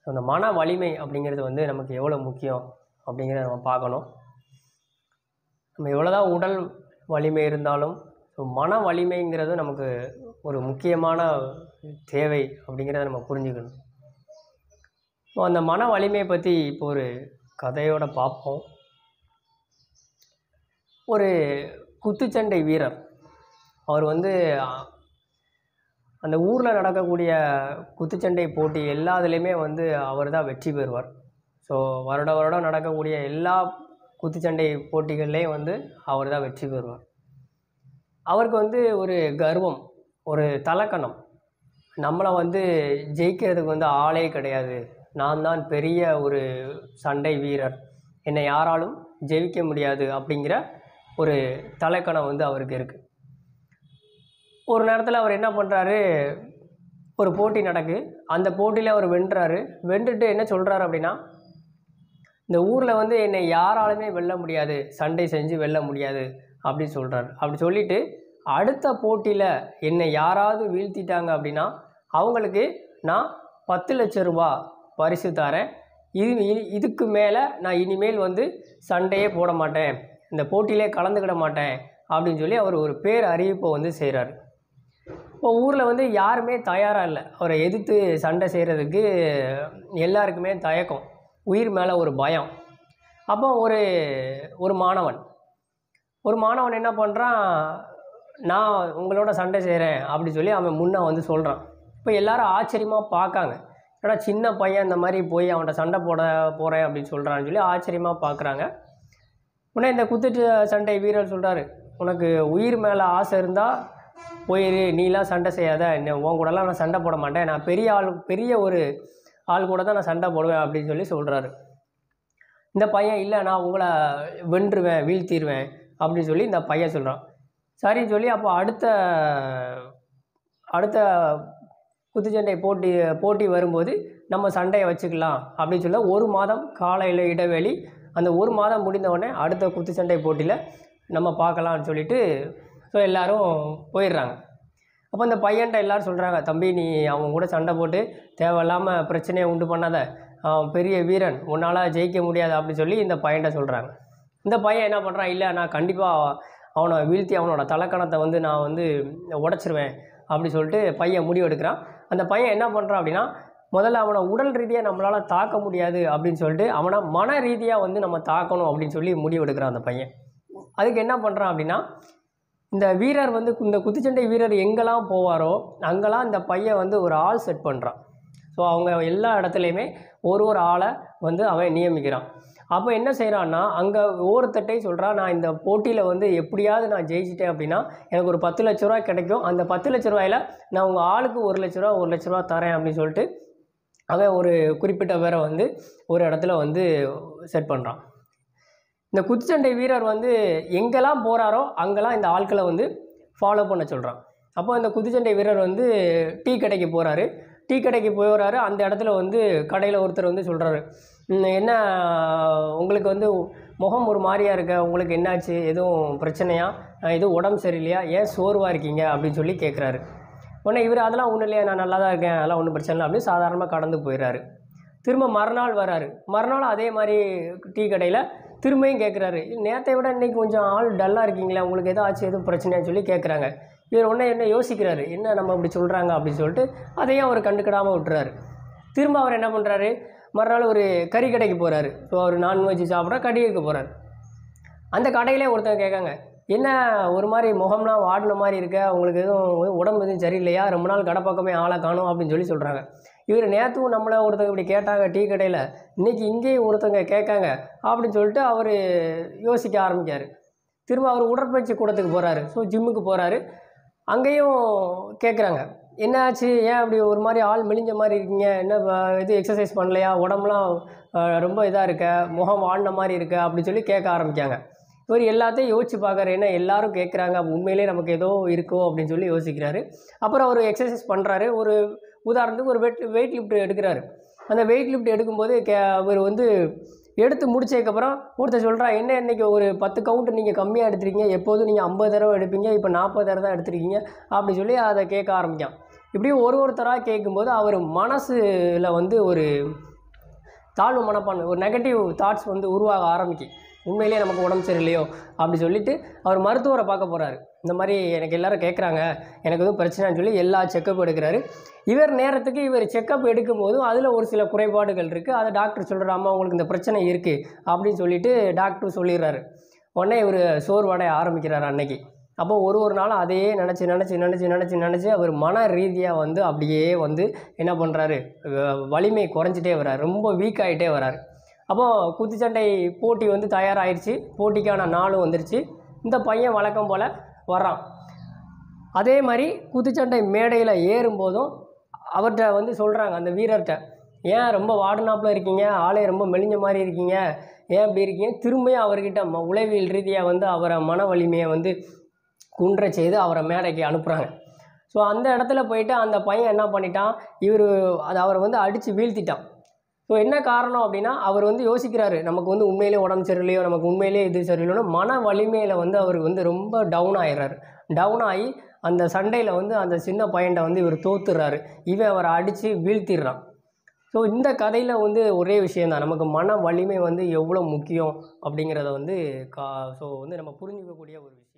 அந்த மன வலிமை அப்படிங்கிறது வந்து நமக்கு எவ்வளோ முக்கியம் அப்படிங்கிறத நம்ம பார்க்கணும் நம்ம எவ்வளோதான் உடல் வலிமை இருந்தாலும் ஸோ மன வலிமைங்கிறது நமக்கு ஒரு முக்கியமான தேவை அப்படிங்கிறத நம்ம புரிஞ்சுக்கணும் ஸோ அந்த மன வலிமையை பற்றி இப்போ ஒரு கதையோட பார்ப்போம் ஒரு குத்துச்சண்டை வீரர் அவர் வந்து அ, அந்த ஊரில் நடக்கக்கூடிய குத்துச்சண்டை போட்டி எல்லாத்துலேயுமே வந்து அவர் தான் வெற்றி பெறுவார் ஸோ வருட வருடம் நடக்கக்கூடிய எல்லா குத்துச்சண்டை போட்டிகள்லேயும் வந்து அவர் தான் வெற்றி பெறுவார் அவருக்கு வந்து ஒரு கர்வம் ஒரு தலக்கணம் நம்மளை வந்து ஜெயிக்கிறதுக்கு வந்து ஆளே கிடையாது நான் தான் பெரிய ஒரு சண்டை வீரர் என்னை யாராலும் ஜெயிக்க முடியாது அப்படிங்கிற ஒரு தலைக்கணம் வந்து அவருக்கு இருக்குது ஒரு நேரத்தில் அவர் என்ன பண்ணுறாரு ஒரு போட்டி நடக்கு அந்த போட்டியில் அவர் வென்றாரு வென்றுட்டு என்ன சொல்கிறாரு அப்படின்னா இந்த ஊரில் வந்து என்னை யாராலுமே வெல்ல முடியாது சண்டை செஞ்சு வெல்ல முடியாது அப்படின்னு சொல்கிறாரு அப்படி சொல்லிட்டு அடுத்த போட்டியில் என்னை யாராவது வீழ்த்திட்டாங்க அப்படின்னா அவங்களுக்கு நான் பத்து லட்ச ரூபா பரிசு தரேன் இது இ- இதுக்கு மேலே நான் இனிமேல் வந்து சண்டையே போட மாட்டேன் இந்த போட்டியிலே கலந்துக்கிட மாட்டேன் அப்படின்னு சொல்லி அவர் ஒரு பேர் அறிவிப்பை வந்து செய்கிறாரு இப்போ ஊரில் வந்து யாருமே தயாராக இல்லை அவரை எதிர்த்து சண்டை செய்கிறதுக்கு எல்லாருக்குமே தயக்கம் உயிர் மேலே ஒரு பயம் அப்போ ஒரு ஒரு மாணவன் ஒரு மாணவன் என்ன பண்ணுறான் நான் உங்களோட சண்டை செய்கிறேன் அப்படி சொல்லி அவன் முன்னே வந்து சொல்கிறான் இப்போ எல்லாரும் ஆச்சரியமாக பார்க்காங்க ஏடா சின்ன பையன் இந்த மாதிரி போய் அவன்கிட்ட சண்டை போட போகிறேன் அப்படின்னு சொல்கிறான்னு சொல்லி ஆச்சரியமாக பார்க்குறாங்க உடனே இந்த குத்துட்டு சண்டை வீரர் சொல்கிறாரு உனக்கு உயிர் மேலே ஆசை இருந்தால் போயிரு நீலாம் சண்டை செய்யாத என்ன உன் கூடலாம் நான் சண்டை போட மாட்டேன் நான் பெரிய ஆள் பெரிய ஒரு ஆள் கூட தான் நான் சண்டை போடுவேன் அப்படின்னு சொல்லி சொல்கிறாரு இந்த பையன் இல்லை நான் உங்களை வென்றுவேன் வீழ்த்திடுவேன் அப்படின்னு சொல்லி இந்த பையன் சொல்கிறான் சரின்னு சொல்லி அப்போ அடுத்த அடுத்த குத்துச்சண்டை போட்டி போட்டி வரும்போது நம்ம சண்டையை வச்சுக்கலாம் அப்படின்னு சொல்ல ஒரு மாதம் காலையில் இடைவெளி அந்த ஒரு மாதம் முடிந்த உடனே அடுத்த குத்துச்சண்டை போட்டியில் நம்ம பார்க்கலாம்னு சொல்லிட்டு ஸோ எல்லாரும் போயிடுறாங்க அப்போ அந்த பையன்ட்ட எல்லாரும் சொல்கிறாங்க தம்பி நீ அவன் கூட சண்டை போட்டு தேவையில்லாமல் பிரச்சனையை உண்டு பண்ணாத அவன் பெரிய வீரன் உன்னால் ஜெயிக்க முடியாது அப்படின்னு சொல்லி இந்த பையன்ட்ட சொல்கிறாங்க இந்த பையன் என்ன பண்ணுறான் இல்லை நான் கண்டிப்பாக அவனை வீழ்த்தி அவனோட தலக்கணத்தை வந்து நான் வந்து உடச்சிருவேன் அப்படி சொல்லிட்டு பையன் முடிவு எடுக்கிறான் அந்த பையன் என்ன பண்ணுறான் அப்படின்னா முதல்ல அவனை உடல் ரீதியாக நம்மளால் தாக்க முடியாது அப்படின்னு சொல்லிட்டு அவனை மன ரீதியாக வந்து நம்ம தாக்கணும் அப்படின்னு சொல்லி முடிவு எடுக்கிறான் அந்த பையன் அதுக்கு என்ன பண்ணுறான் அப்படின்னா இந்த வீரர் வந்து இந்த குத்துச்சண்டை வீரர் எங்கெல்லாம் போவாரோ அங்கெல்லாம் இந்த பையன் வந்து ஒரு ஆள் செட் பண்ணுறான் ஸோ அவங்க எல்லா இடத்துலையுமே ஒரு ஒரு ஆளை வந்து அவன் நியமிக்கிறான் அப்போ என்ன செய்கிறான்னா அங்கே ஒவ்வொருத்தட்டை சொல்கிறான் நான் இந்த போட்டியில் வந்து எப்படியாவது நான் ஜெயிச்சிட்டேன் அப்படின்னா எனக்கு ஒரு பத்து லட்ச ரூபா கிடைக்கும் அந்த பத்து லட்ச ரூபாயில் நான் உங்கள் ஆளுக்கு ஒரு லட்ச ரூபா ஒரு லட்ச ரூபா தரேன் அப்படின்னு சொல்லிட்டு அவன் ஒரு குறிப்பிட்ட பேரை வந்து ஒரு இடத்துல வந்து செட் பண்ணுறான் இந்த குத்துச்சண்டை வீரர் வந்து எங்கெல்லாம் போகிறாரோ அங்கெல்லாம் இந்த ஆட்களை வந்து ஃபாலோ பண்ண சொல்கிறான் அப்போ இந்த குத்துச்சண்டை வீரர் வந்து டீ கடைக்கு போகிறாரு டீ கடைக்கு போகிறாரு அந்த இடத்துல வந்து கடையில் ஒருத்தர் வந்து சொல்கிறாரு என்ன உங்களுக்கு வந்து முகம் ஒரு மாதிரியா இருக்க உங்களுக்கு என்னாச்சு எதுவும் பிரச்சனையா அஹ் எதுவும் உடம்பு சரியில்லையா ஏன் சோர்வாக இருக்கீங்க அப்படின்னு சொல்லி கேட்குறாரு உடனே இவர் அதெல்லாம் ஒன்றும் இல்லையா நான் நல்லா தான் இருக்கேன் அதெல்லாம் ஒன்றும் பிரச்சனை இல்லை அப்படின்னு சாதாரணமாக கடந்து போயிடுறாரு திரும்ப மறுநாள் வராரு மறுநாள் அதே மாதிரி டீ கடையில் திரும்பியும் கேட்குறாரு நேற்றை விட இன்னைக்கு கொஞ்சம் ஆள் டல்லாக இருக்கீங்களா உங்களுக்கு எதுவும் ஆச்சு எதுவும் பிரச்சனையான்னு சொல்லி கேட்குறாங்க இவர் உடனே என்ன யோசிக்கிறாரு என்ன நம்ம இப்படி சொல்கிறாங்க அப்படின்னு சொல்லிட்டு அதையும் அவர் கண்டுக்கிடாமல் விட்டுறாரு திரும்ப அவர் என்ன பண்ணுறாரு மறுநாள் ஒரு கறி கடைக்கு போகிறாரு ஸோ அவர் நான்வெஜ் சாப்பிட்ற கடைக்கு போகிறாரு அந்த கடையிலே ஒருத்தங்க கேட்காங்க என்ன ஒரு மாதிரி முகம்லாம் வாடின மாதிரி இருக்க உங்களுக்கு எதுவும் உடம்பு எதுவும் சரியில்லையா ரொம்ப நாள் கடை பக்கமே ஆளை காணும் அப்படின்னு சொல்லி சொல்கிறாங்க இவர் நேற்றும் நம்மளை ஒருத்தங்க இப்படி கேட்டாங்க டீ கடையில் இன்றைக்கி இங்கேயும் ஒருத்தங்க கேட்காங்க அப்படின்னு சொல்லிட்டு அவர் யோசிக்க ஆரம்பிக்கார் திரும்ப அவர் உடற்பயிற்சி கூடத்துக்கு போகிறாரு ஸோ ஜிம்முக்கு போகிறாரு அங்கேயும் கேட்குறாங்க என்ன ஆச்சு ஏன் அப்படி ஒரு மாதிரி ஆள் மெலிஞ்ச மாதிரி இருக்கீங்க என்ன வ- இது எக்ஸசைஸ் பண்ணலையா உடம்புலாம் அஹ், ரொம்ப இதாக இருக்க முகம் வாடின மாதிரி இருக்க அப்படின்னு சொல்லி கேட்க ஆரம்பிக்காங்க இவர் எல்லாத்தையும் யோசிச்சு பார்க்குறாரு ஏன்னா எல்லாரும் கேட்குறாங்க அப்ப உண்மையிலே நமக்கு ஏதோ இருக்கோ அப்படின்னு சொல்லி யோசிக்கிறாரு அப்புறம் அவர் எக்ஸசைஸ் பண்ணுறாரு ஒரு உதாரணத்துக்கு ஒரு வெயிட் வெயிட் லிஃப்ட் எடுக்கிறாரு அந்த வெயிட் லிஃப்ட் எடுக்கும்போது கே அவர் வந்து எடுத்து முடிச்சதுக்கப்புறம் ஒருத்தர் சொல்கிறா என்ன இன்னைக்கு ஒரு பத்து கவுண்ட் நீங்கள் கம்மியாக எடுத்திருக்கீங்க எப்போதும் நீங்கள் ஐம்பது தடவை எடுப்பீங்க இப்போ நாற்பது தடவை தான் எடுத்திருக்கீங்க அப்படி சொல்லி அதை கேட்க ஆரம்பிக்கான் இப்படி ஒரு ஒருத்தராக கேட்கும்போது அவர் மனசில் வந்து ஒரு தாழ்வு மனப்பான்மை ஒரு நெகட்டிவ் தாட்ஸ் வந்து உருவாக ஆரம்பிக்கும் உண்மையிலேயே நமக்கு உடம்பு சரியில்லையோ அப்படி சொல்லிட்டு அவர் மருத்துவரை பார்க்க போகிறாரு இந்த மாதிரி எனக்கு எல்லாரும் கேட்குறாங்க எனக்கு எதுவும் பிரச்சனைன்னு சொல்லி எல்லா செக்கப் எடுக்கிறாரு இவர் நேரத்துக்கு இவர் செக்கப் எடுக்கும்போது அதில் ஒரு சில குறைபாடுகள் இருக்குது அதை டாக்டர் சொல்கிறார் அம்மா உங்களுக்கு இந்த பிரச்சனை இருக்குது அப்படின்னு சொல்லிட்டு டாக்டர் சொல்லிடுறாரு உடனே இவர் சோர்வடைய ஆரம்பிக்கிறார் அன்னைக்கு அப்போ ஒரு ஒரு நாளும் அதையே நினச்சி நினச்சி நினச்சி நினச்சி நினச்சி அவர் மன ரீதியாக வந்து அப்படியே வந்து என்ன பண்ணுறாரு வலிமை குறைஞ்சிட்டே வர்றாரு ரொம்ப வீக் ஆகிட்டே வர்றாரு அப்போ குத்துச்சண்டை போட்டி வந்து தயாராகிடுச்சு போட்டிக்கான நாளும் வந்துருச்சு இந்த பையன் வழக்கம் போல் வர்றான் அதே மாதிரி குத்துச்சண்டை மேடையில் ஏறும்போதும் அவர்கிட்ட வந்து சொல்கிறாங்க அந்த வீரர்கிட்ட ஏன் ரொம்ப வாடினாப்புல இருக்கீங்க ஆளே ரொம்ப மெலிஞ்ச மாதிரி இருக்கீங்க ஏன் இப்படி இருக்கீங்க திரும்பியும் அவர்கிட்ட ம உளவியல் ரீதியாக வந்து அவரை மன வலிமையை வந்து குன்ற செய்து அவரை மேடைக்கு அனுப்புகிறாங்க ஸோ அந்த இடத்துல போயிட்டு அந்த பையன் என்ன பண்ணிட்டான் இவர் அது அவரை வந்து அடித்து வீழ்த்திட்டான் ஸோ என்ன காரணம் அப்படின்னா அவர் வந்து யோசிக்கிறாரு நமக்கு வந்து உண்மையிலே உடம்பு சரியில்லையோ நமக்கு உண்மையிலே இது சரியில்லையோ மன வலிமையில் வந்து அவர் வந்து ரொம்ப டவுன் ஆயிடுறாரு டவுன் ஆகி அந்த சண்டையில் வந்து அந்த சின்ன பையன்ட்ட வந்து இவர் தோத்துடுறாரு இவன் அவரை அடித்து வீழ்த்திடுறான் ஸோ இந்த கதையில் வந்து ஒரே விஷயந்தான் நமக்கு மன வலிமை வந்து எவ்வளோ முக்கியம் அப்படிங்கிறத வந்து கா ஸோ வந்து நம்ம புரிஞ்சுக்கக்கூடிய ஒரு விஷயம்